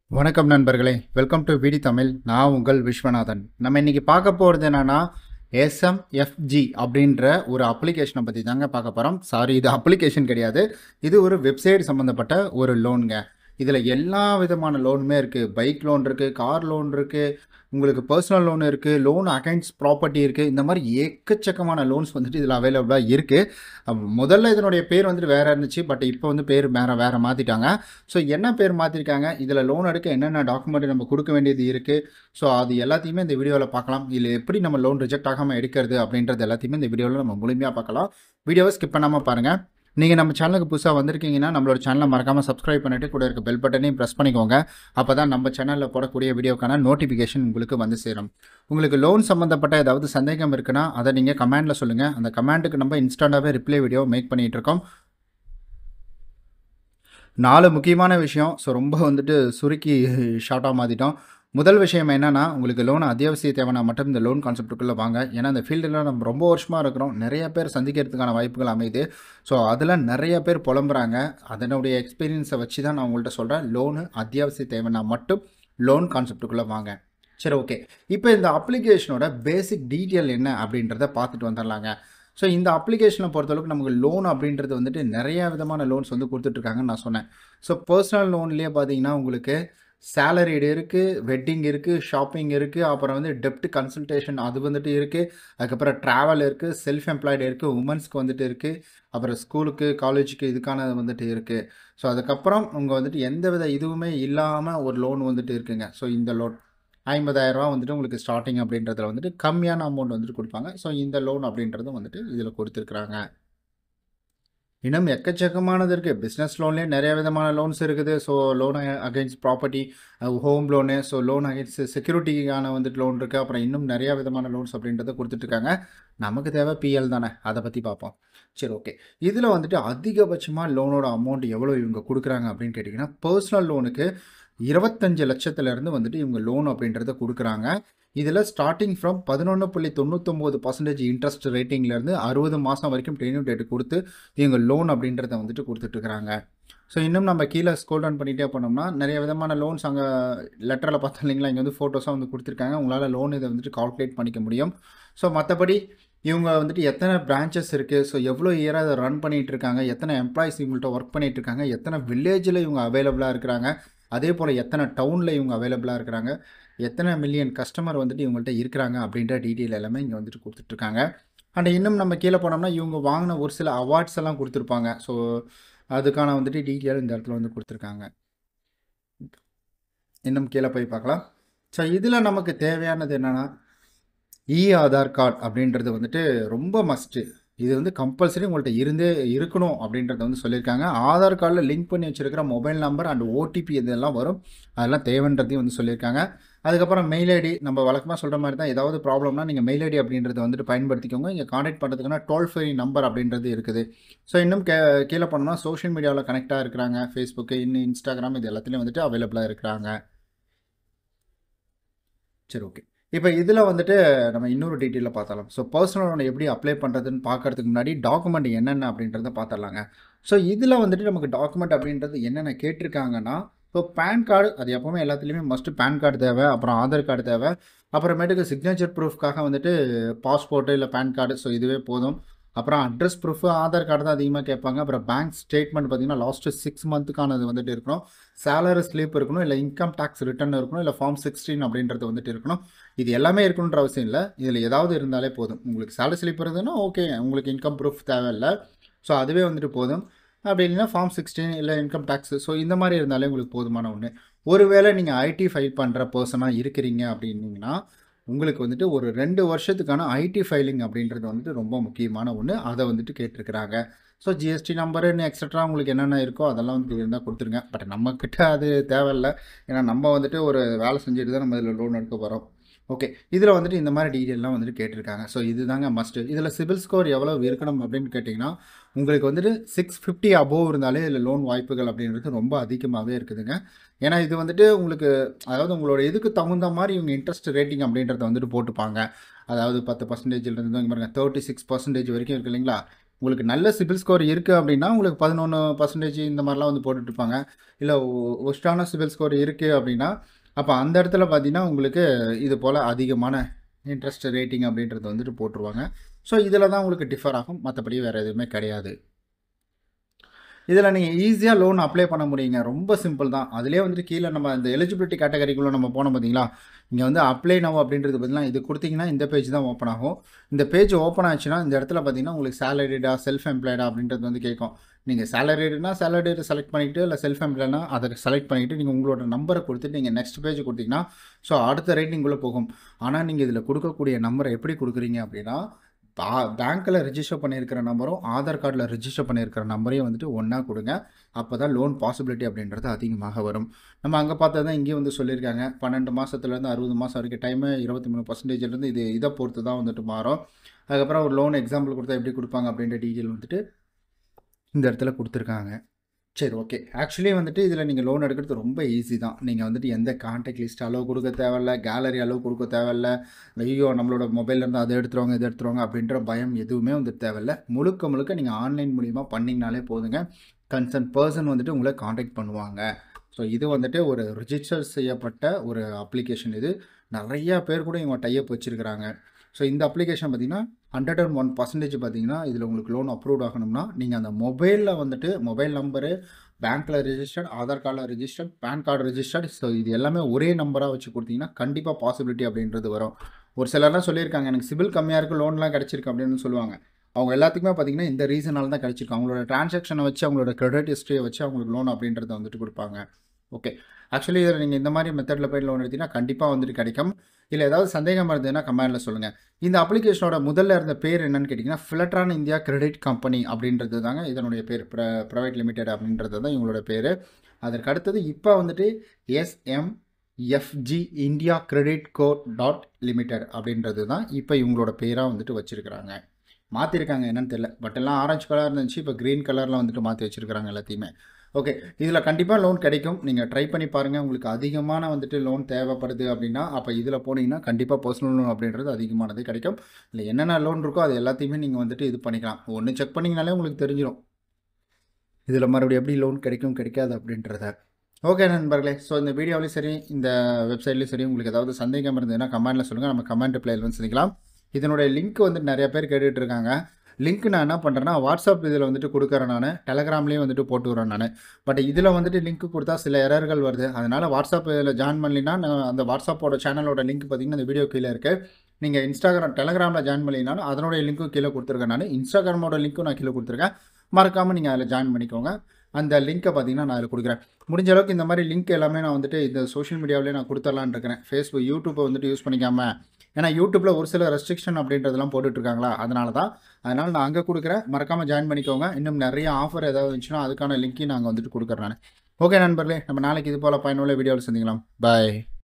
வணக்கம் நண்பர்களே welcome to விடி தமிழ் நான் உங்கள் விஸ்வநாதன் நம்ம இன்னைக்கு பார்க்க போகிறது என்னன்னா எஸ்எம்எஃப்ஜி அப்படின்ற ஒரு அப்ளிகேஷனை பற்றி தாங்க பார்க்க போகிறோம் சாரி இது அப்ளிகேஷன் கிடையாது இது ஒரு வெப்சைட் சம்மந்தப்பட்ட ஒரு லோனுங்க இதில் எல்லா விதமான லோனுமே இருக்குது பைக் லோன் இருக்குது கார் லோன் இருக்குது உங்களுக்கு பர்சனல் லோன் இருக்குது லோன் அகைன்ஸ்ட் ப்ராப்பர்ட்டி இருக்குது இந்த மாதிரி எக்கச்சக்கமான லோன்ஸ் வந்துட்டு இதில் அவைலபிளாக இருக்குது முதல்ல இதனுடைய பேர் வந்துட்டு வேறு இருந்துச்சு பட் இப்போ வந்து பேர் வேறு வேறு மாற்றிட்டாங்க ஸோ என்ன பேர் மாற்றிருக்காங்க இதில் லோன் எடுக்க என்னென்ன டாக்குமெண்ட் நம்ம கொடுக்க வேண்டியது இருக்குது ஸோ அது எல்லாத்தையுமே இந்த வீடியோவில் பார்க்கலாம் இதில் எப்படி நம்ம லோன் ரிஜெக்ட் ஆகாமல் எடுக்கிறது அப்படின்றது எல்லாத்தையுமே இந்த வீடியோவில் நம்ம முழுமையாக பார்க்கலாம் வீடியோவை ஸ்கிப் பண்ணாமல் பாருங்கள் நீங்கள் நம்ம சேனலுக்கு புதுசாக வந்திருக்கீங்கன்னா நம்மளோட சேனலை மறக்காமல் சப்ஸ்கிரைப் பண்ணிவிட்டு கூட இருக்க பெல் பட்டனையும் ப்ரெஸ் பண்ணிக்கோங்க அப்போ தான் நம்ம சேனலில் போடக்கூடிய வீடியோக்கான நோட்டிஃபிகேஷன் உங்களுக்கு வந்து சேரும் உங்களுக்கு லோன் சம்மந்தப்பட்ட ஏதாவது சந்தேகம் இருக்குன்னா அதை நீங்கள் கமெண்டில் சொல்லுங்கள் அந்த கமெண்ட்டுக்கு நம்ம இன்ஸ்டண்ட்டாகவே ரிப்ளை வீடியோ மேக் பண்ணிகிட்டு இருக்கோம் நாலு முக்கியமான விஷயம் ஸோ ரொம்ப வந்துட்டு சுருக்கி ஷார்ட்டாக மாற்றிட்டோம் முதல் விஷயம் என்னென்னா உங்களுக்கு லோன் அத்தியாவசிய தேவைன்னா மட்டும் இந்த லோன் கான்செப்ட்டுக்குள்ளே வாங்க ஏன்னா இந்த ஃபீல்டில் நம்ம ரொம்ப வருஷமாக இருக்கிறோம் நிறைய பேர் சந்திக்கிறதுக்கான வாய்ப்புகள் அமையுது ஸோ அதில் நிறைய பேர் புலம்புறாங்க அதனுடைய எக்ஸ்பீரியன்ஸை வச்சு தான் நான் உங்கள்கிட்ட சொல்கிறேன் லோனு அத்தியாவசிய தேவைன்னா மட்டும் லோன் கான்செப்ட்டுக்குள்ளே வாங்க சரி ஓகே இப்போ இந்த அப்ளிகேஷனோட பேசிக் டீட்டெயில் என்ன அப்படின்றத பார்த்துட்டு வந்துடலாங்க ஸோ இந்த அப்ளிகேஷனை பொறுத்தளவுக்கு நமக்கு லோன் அப்படின்றது வந்துட்டு நிறைய விதமான லோன்ஸ் வந்து கொடுத்துட்ருக்காங்கன்னு நான் சொன்னேன் ஸோ பர்சனல் லோன்லேயே பார்த்தீங்கன்னா உங்களுக்கு சேலரிடு இருக்குது வெட்டிங் இருக்குது ஷாப்பிங் இருக்குது அப்புறம் வந்து டெப்ட் கன்சல்டேஷன் அது வந்துட்டு இருக்குது அதுக்கப்புறம் ட்ராவல் இருக்குது செல்ஃப் எம்ப்ளாய்டு இருக்குது உமன்ஸ்க்கு வந்துட்டு இருக்குது அப்புறம் ஸ்கூலுக்கு காலேஜுக்கு இதுக்கான வந்துட்டு இருக்குது ஸோ அதுக்கப்புறம் உங்கள் வந்துட்டு எந்த வித இதுவுமே இல்லாமல் ஒரு லோன் வந்துட்டு இருக்குங்க ஸோ இந்த லோன் ஐம்பதாயிரரூவா வந்துட்டு உங்களுக்கு ஸ்டார்டிங் அப்படின்றதுல வந்துட்டு கம்மியான அமௌண்ட் வந்துட்டு கொடுப்பாங்க ஸோ இந்த லோன் அப்படின்றதும் வந்துட்டு இதில் கொடுத்துருக்குறாங்க இன்னும் எக்கச்சக்கமானது இருக்குது பிஸ்னஸ் லோன்லேயே நிறைய விதமான லோன்ஸ் இருக்குது so loan against property home loan so loan against செக்யூரிட்டிக்கான வந்துட்டு லோன் இருக்குது அப்புறம் இன்னும் நிறையா விதமான லோன்ஸ் அப்படின்றத கொடுத்துட்ருக்காங்க நமக்கு தேவை பிஎல் தானே அதை பற்றி பார்ப்போம் சரி ஓகே இதில் வந்துட்டு அதிகபட்சமாக லோனோட அமௌண்ட் எவ்வளோ இவங்க கொடுக்குறாங்க அப்படின்னு கேட்டிங்கன்னா பர்சனல் லோனுக்கு இருபத்தஞ்சு லட்சத்துலேருந்து வந்துட்டு இவங்க லோன் அப்படின்றத கொடுக்குறாங்க இதில் ஸ்டார்டிங் ஃப்ரம் பதினொன்று புள்ளி தொண்ணூத்தொம்பது பர்சன்டேஜ் இன்ட்ரெஸ்ட் ரேட்டிங்லேருந்து அறுபது மாதம் வரைக்கும் டென்யூ டேட் கொடுத்து இவங்க லோன் அப்படின்றத வந்துட்டு கொடுத்துட்ருக்குறாங்க ஸோ இன்னும் நம்ம கீழே ஸ்கோல் டவுன் பண்ணிகிட்டே போனோம்னா நிறைய விதமான லோன்ஸ் அங்கே லெட்டரில் பார்த்தோம் இல்லைங்களா இங்கே வந்து ஃபோட்டோஸாக வந்து கொடுத்துருக்காங்க உங்களால் லோன் இதை வந்துட்டு கால்குலேட் பண்ணிக்க முடியும் ஸோ மற்றபடி இவங்க வந்துட்டு எத்தனை பிரான்ச்சஸ் இருக்குது ஸோ எவ்வளோ இயராக அதை ரன் பண்ணிகிட்டு இருக்காங்க எத்தனை எம்ப்ளாயிஸ் இவங்கள்ட்ட ஒர்க் பண்ணிகிட்டு இருக்காங்க எத்தனை வில்லேஜில் இவங்க அவைலபிளாக இருக்கிறாங்க அதே போல் எத்தனை டவுனில் இவங்க அவைலபிளாக இருக்கிறாங்க எத்தனை மில்லியன் கஸ்டமர் வந்துட்டு இவங்கள்ட்ட இருக்கிறாங்க அப்படின்ற டீட்டெயில் எல்லாமே இங்கே வந்துட்டு கொடுத்துட்ருக்காங்க அண்ட் இன்னும் நம்ம கீழே போனோம்னா இவங்க வாங்கின ஒரு சில அவார்ட்ஸ் எல்லாம் கொடுத்துருப்பாங்க ஸோ அதுக்கான வந்துட்டு டீட்டெயில் இந்த இடத்துல வந்து கொடுத்துருக்காங்க இன்னும் கீழே போய் பார்க்கலாம் ஸோ இதில் நமக்கு தேவையானது என்னென்னா இ ஆதார் கார்டு அப்படின்றது வந்துட்டு ரொம்ப மஸ்ட்டு இது வந்து கம்பல்சரி உங்கள்கிட்ட இருந்தே இருக்கணும் அப்படின்றத வந்து சொல்லியிருக்காங்க ஆதார் கார்டில் லிங்க் பண்ணி வச்சுருக்கிற மொபைல் நம்பர் அண்ட் ஓடிபி இதெல்லாம் வரும் அதெல்லாம் தேவைன்றதையும் வந்து சொல்லியிருக்காங்க அதுக்கப்புறம் மெயில் ஐடி நம்ம வழக்கமாக சொல்கிற மாதிரி தான் ஏதாவது ப்ராப்ளம்னா நீங்கள் மெயில் ஐடி அப்படின்றத வந்துட்டு பயன்படுத்திக்கோங்க இங்கே காண்டாக்ட் பண்ணுறதுக்குன்னா டோல் ஃப்ரீ நம்பர் அப்படின்றது இருக்குது ஸோ இன்னும் கே கீழே போனோம்னா சோஷியல் மீடியாவில் கனெக்டாக இருக்கிறாங்க ஃபேஸ்புக்கு இன்னும் இன்ஸ்டாகிராம் இது எல்லாத்துலேயும் வந்துட்டு அவைலபிளாக இருக்கிறாங்க சரி ஓகே இப்போ இதில் வந்துட்டு நம்ம இன்னொரு டீட்டெயிலில் பார்த்தலாம் ஸோ பர்சனல் லோன் எப்படி அப்ளை பண்ணுறதுன்னு பார்க்கறதுக்கு முன்னாடி டாக்குமெண்ட் என்னென்ன அப்படின்றத பார்த்துடலாங்க ஸோ இதில் வந்துட்டு நமக்கு டாக்குமெண்ட் அப்படின்றது என்னென்ன கேட்டிருக்காங்கன்னா ஸோ பேன் கார்டு அது எப்போவுமே எல்லாத்துலேயுமே மஸ்ட்டு பேன் கார்டு தேவை அப்புறம் ஆதார் கார்டு தேவை அப்புறமேட்டுக்கு சிக்னேச்சர் ப்ரூஃப்காக வந்துட்டு பாஸ்போர்ட்டு இல்லை பேன் கார்டு ஸோ இதுவே போதும் அப்புறம் அட்ரஸ் ப்ரூஃபு ஆதார் கார்டு தான் அதிகமாக கேட்பாங்க அப்புறம் பேங்க் ஸ்டேட்மெண்ட் பார்த்தீங்கன்னா லாஸ்ட்டு சிக்ஸ் மந்த்துக்கானது வந்துட்டு இருக்கணும் சேலரி ஸ்லிப் இருக்கணும் இல்லை இன்கம் டேக்ஸ் ரிட்டர்ன் இருக்கணும் இல்லை ஃபார்ம் சிக்ஸ்டீன் அப்படின்றது வந்துட்டு இருக்கணும் இது எல்லாமே இருக்கணுன்ற அவசியம் இல்லை இதில் ஏதாவது இருந்தாலே போதும் உங்களுக்கு சேலரி ஸ்லிப் இருந்ததுன்னா ஓகே உங்களுக்கு இன்கம் ப்ரூஃப் தேவையில்லை ஸோ அதுவே வந்துட்டு போதும் அப்படி இல்லைன்னா ஃபார்ம் சிக்ஸ்டீன் இல்லை இன்கம் டேக்ஸ் ஸோ இந்த மாதிரி இருந்தாலே உங்களுக்கு போதுமான ஒன்று ஒருவேளை நீங்கள் ஐடி ஃபைல் பண்ணுற பர்சனாக இருக்கிறீங்க அப்படின்னீங்கன்னா உங்களுக்கு வந்துட்டு ஒரு ரெண்டு வருஷத்துக்கான ஐடி ஃபைலிங் அப்படின்றது வந்துட்டு ரொம்ப முக்கியமான ஒன்று அதை வந்துட்டு கேட்டிருக்கிறாங்க ஸோ ஜிஎஸ்டி நம்பரு எக்ஸட்ரா உங்களுக்கு என்னென்ன இருக்கோ அதெல்லாம் வந்து இருந்தால் கொடுத்துருங்க பட் நம்மக்கிட்ட அது தேவையில்லை ஏன்னா நம்ம வந்துட்டு ஒரு வேலை செஞ்சுட்டு தான் நம்ம இதில் லோன் எடுக்க போகிறோம் ஓகே இதில் வந்துட்டு இந்த மாதிரி டீட்டெயிலாம் வந்துட்டு கேட்டிருக்காங்க ஸோ இதுதாங்க மஸ்ட்டு இதில் சிபில் ஸ்கோர் எவ்வளோ இருக்கணும் அப்படின்னு கேட்டிங்கன்னா உங்களுக்கு வந்துட்டு சிக்ஸ் ஃபிஃப்டி அபோவ் இருந்தாலே இதில் லோன் வாய்ப்புகள் அப்படின்றது ரொம்ப அதிகமாகவே இருக்குதுங்க ஏன்னா இது வந்துட்டு உங்களுக்கு அதாவது உங்களோட இதுக்கு தகுந்த மாதிரி இவங்க இன்ட்ரெஸ்ட் ரேட்டிங் அப்படின்றத வந்துட்டு போட்டுப்பாங்க அதாவது பத்து பர்சன்டேஜ்லேருந்து இங்கே பாருங்கள் தேர்ட்டி சிக்ஸ் பர்சன்டேஜ் வரைக்கும் இருக்கு இல்லைங்களா உங்களுக்கு நல்ல சிபில் ஸ்கோர் இருக்குது அப்படின்னா உங்களுக்கு பதினொன்று பர்சன்டேஜ் இந்த மாதிரிலாம் வந்து போட்டுட்ருப்பாங்க இல்லை ஒஸ்டான சிபில் ஸ்கோர் இருக்குது அப்படின்னா அப்போ அந்த இடத்துல பார்த்தீங்கன்னா உங்களுக்கு இது போல் அதிகமான இன்ட்ரெஸ்ட் ரேட்டிங் அப்படின்றது வந்துட்டு போட்டுருவாங்க ஸோ இதில் தான் உங்களுக்கு டிஃபர் ஆகும் மற்றபடி வேறு எதுவுமே கிடையாது இதில் நீங்கள் ஈஸியாக லோன் அப்ளை பண்ண முடியுங்க ரொம்ப சிம்பிள் தான் அதிலே வந்துட்டு கீழே நம்ம இந்த எலிஜிபிலிட்டி கேட்டகரிக்குள்ளே நம்ம போனோம் பார்த்தீங்களா இங்கே வந்து அப்ளை நவ் அப்படின்றது பார்த்தீங்கன்னா இது கொடுத்தீங்கன்னா இந்த பேஜ் தான் ஓப்பன் ஆகும் இந்த பேஜ் ஓப்பன் ஆச்சுன்னா இந்த இடத்துல பார்த்தீங்கன்னா உங்களுக்கு சேலரிடா செல்ஃப் எம்ப்ளாய்டா அப்படின்றது வந்து கேட்கும் நீங்கள் சேலரிடுனா சேலரிடு செலக்ட் பண்ணிவிட்டு இல்லை செல்ஃப் எம்ப்ளாய்னா அதை செலக்ட் பண்ணிவிட்டு நீங்கள் உங்களோட நம்பரை கொடுத்துட்டு நீங்கள் நெக்ஸ்ட் பேஜ் கொடுத்தீங்கன்னா ஸோ அடுத்த ரேட்டிங்குள்ளே போகும் ஆனால் நீங்கள் இதில் கொடுக்கக்கூடிய நம்பரை எப்படி கொடுக்குறீங்க அப்படின்னா பா பேங்க்கில் ரிஜிஸ்டர் பண்ணியிருக்கிற நம்பரும் ஆதார் கார்டில் ரிஜிஸ்டர் பண்ணியிருக்கிற நம்பரையும் வந்துட்டு ஒன்றா கொடுங்க அப்போ தான் லோன் பாசிபிலிட்டி அப்படின்றது அதிகமாக வரும் நம்ம அங்கே பார்த்தா தான் இங்கேயும் வந்து சொல்லியிருக்காங்க பன்னெண்டு மாதத்துலேருந்து அறுபது மாதம் வரைக்கும் டைமு இருபத்தி மூணு பர்சன்டேஜ்லேருந்து இது இதை பொறுத்து தான் வந்துட்டு மாறும் அதுக்கப்புறம் ஒரு லோன் எக்ஸாம்பிள் கொடுத்தா எப்படி கொடுப்பாங்க அப்படின்ற டீட்டெயில் வந்துட்டு இந்த இடத்துல கொடுத்துருக்காங்க சரி ஓகே ஆக்சுவலி வந்துட்டு இதில் நீங்கள் லோன் எடுக்கிறது ரொம்ப ஈஸி தான் நீங்கள் வந்துட்டு எந்த கான்டாக்ட் லிஸ்ட் அளவு கொடுக்க தேவையில்ல கேலரி அளவு கொடுக்க தேவையில்ல ஐயோ நம்மளோட மொபைல்லேருந்து அதை எடுத்துருவாங்க இதை எடுத்துருவாங்க அப்படின்ற பயம் எதுவுமே வந்து தேவையில்ல முழுக்க முழுக்க நீங்கள் ஆன்லைன் மூலிமா பண்ணிங்கனாலே போதுங்க கன்சர்ன் பர்சன் வந்துட்டு உங்களை காண்டாக்ட் பண்ணுவாங்க ஸோ இது வந்துட்டு ஒரு ரிஜிஸ்டர் செய்யப்பட்ட ஒரு அப்ளிகேஷன் இது நிறையா பேர் கூட இவங்க டைப் வச்சுருக்கிறாங்க ஸோ இந்த அப்ளிகேஷன் பார்த்தீங்கன்னா ஹண்ட்ரட் அண்ட் ஒன் பர்சன்டேஜ் பார்த்தீங்கன்னா இதில் உங்களுக்கு லோன் அப்ரூவ் ஆகணும்னா நீங்கள் அந்த மொபைலில் வந்துட்டு மொபைல் நம்பரு பேங்க்கில் ரிஜிஸ்டர்ட் ஆதார் கார்டில் registered PAN card registered so இது எல்லாமே ஒரே நம்பராக வச்சு கொடுத்தீங்கன்னா கண்டிப்பாக பாசிபிலிட்டி அப்படின்றது வரும் ஒரு சிலர்லாம் சொல்லியிருக்காங்க எனக்கு சிபில் கம்மியாக இருக்குது லோன்லாம் கிடச்சிருக்கு அப்படின்னு சொல்லுவாங்க அவங்க எல்லாத்துக்குமே பார்த்தீங்கன்னா இந்த ரீசனால தான் கிடச்சிருக்கு அவங்களோட டிரான்சாக்ஷனை வச்சு அவங்களோட கிரெடிட் ஹிஸ்ட்ரியை வச்சு அவங்களுக்கு லோன் அப்படின்றத வந்துட்டு கொடுப்பாங்க ஓகே ஆக்சுவலி இதில் நீங்கள் இந்த மாதிரி மெத்தடில் போய் லோன் எடுத்தீங்கன்னா கண்டிப்பாக வந்துட்டு கிடைக்கும் இல்லை ஏதாவது சந்தேகம் இருந்ததுன்னா கமெண்டில் சொல்லுங்கள் இந்த அப்ளிகேஷனோட முதல்ல இருந்த பேர் என்னன்னு கேட்டிங்கன்னா ஃபிலட்ரான் இந்தியா கிரெடிட் கம்பெனி அப்படின்றது தாங்க இதனுடைய பேர் ப்ர ப்ரைவேட் லிமிடெட் அப்படின்றது தான் இவங்களோட பேர் அதற்கு அடுத்தது இப்போ வந்துட்டு SMFG India credit code dot limited அப்படின்றது தான் இப்போ இவங்களோட பேராக வந்துட்டு வச்சுருக்கிறாங்க மாற்றிருக்காங்க என்னன்னு தெரியல பட் எல்லாம் ஆரஞ்சு கலர் இருந்துச்சு இப்போ க்ரீன் கலரில் வந்துட்டு மாற்றி வச்சுருக்கிறாங்க எல்லாத்தையுமே ஓகே இதில் கண்டிப்பாக லோன் கிடைக்கும் நீங்கள் ட்ரை பண்ணி பாருங்கள் உங்களுக்கு அதிகமான வந்துட்டு லோன் தேவைப்படுது அப்படின்னா அப்போ இதில் போனீங்கன்னா கண்டிப்பாக பர்சனல் லோன் அப்படின்றது அதிகமானது கிடைக்கும் இல்லை என்னென்ன லோன் இருக்கோ அது எல்லாத்தையுமே நீங்கள் வந்துட்டு இது பண்ணிக்கலாம் ஒன்று செக் பண்ணிங்கனாலே உங்களுக்கு தெரிஞ்சிடும் இதில் மறுபடியும் எப்படி லோன் கிடைக்கும் கிடைக்காது அப்படின்றத ஓகே நண்பர்களே ஸோ இந்த வீடியோவிலையும் சரி இந்த வெப்சைட்லேயும் சரி உங்களுக்கு ஏதாவது சந்தேகம் இருந்ததுன்னா கமெண்ட்டில் சொல்லுங்கள் நம்ம கமெண்ட் ரிப்ளைல வந்து சந்திக்கலாம் இதனுடைய லிங்க் வந்துட்டு நிறைய பேர் கேட்டுட்டு இருக்காங்க லிங்க் நான் என்ன பண்ணுறேன்னா வாட்ஸ்அப் இதில் வந்துட்டு கொடுக்குறேன் நான் டெலகிராம்லேயும் வந்துட்டு போட்டு விட்றேன் நான் பட் இதில் வந்துட்டு லிங்க் கொடுத்தா சில எரர்கள் வருது அதனால் வாட்ஸ்அப் இதில் ஜாயின் பண்ணலினா நான் அந்த வாட்ஸ்அப்போட சேனலோட லிங்க் பார்த்தீங்கன்னா இந்த வீடியோ கீழே இருக்குது நீங்கள் இன்ஸ்டாகிராம் டெலகிராமில் ஜாயின் பண்ணினாலும் அதனுடைய லிங்க்கும் கீழே கொடுத்துருக்கேன் நான் இன்ஸ்டாகிராமோட லிங்க்கும் நான் கீழே கொடுத்துருக்கேன் மறக்காமல் நீங்கள் அதில் ஜாயின் பண்ணிக்கோங்க அந்த லிங்க்கை பார்த்தீங்கன்னா நான் அதில் கொடுக்குறேன் முடிஞ்ச அளவுக்கு இந்த மாதிரி லிங்க் எல்லாமே நான் வந்துட்டு இந்த சோஷியல் மீடியாவிலே நான் கொடுத்துடலான்னு இருக்கிறேன் ஃபேஸ்புக் யூடியூப்பை வந்துட்டு யூஸ் பண்ணிக்காமல் ஏன்னா யூடியூப்பில் ஒரு சில ரெஸ்ட்ரிக்ஷன் அப்படின்றதெல்லாம் போட்டுட்ருக்காங்களா அதனால தான் அதனால் நான் அங்கே கொடுக்குறேன் மறக்காமல் ஜாயின் பண்ணிக்கோங்க இன்னும் நிறைய ஆஃபர் ஏதாவது இருந்துச்சுன்னா அதுக்கான லிங்க்கையும் நாங்கள் வந்துட்டு கொடுக்குறேன் நான் ஓகே நண்பர்களே நம்ம நாளைக்கு இது போல் பயனுள்ள வீடியோவில் சந்திக்கலாம் பாய்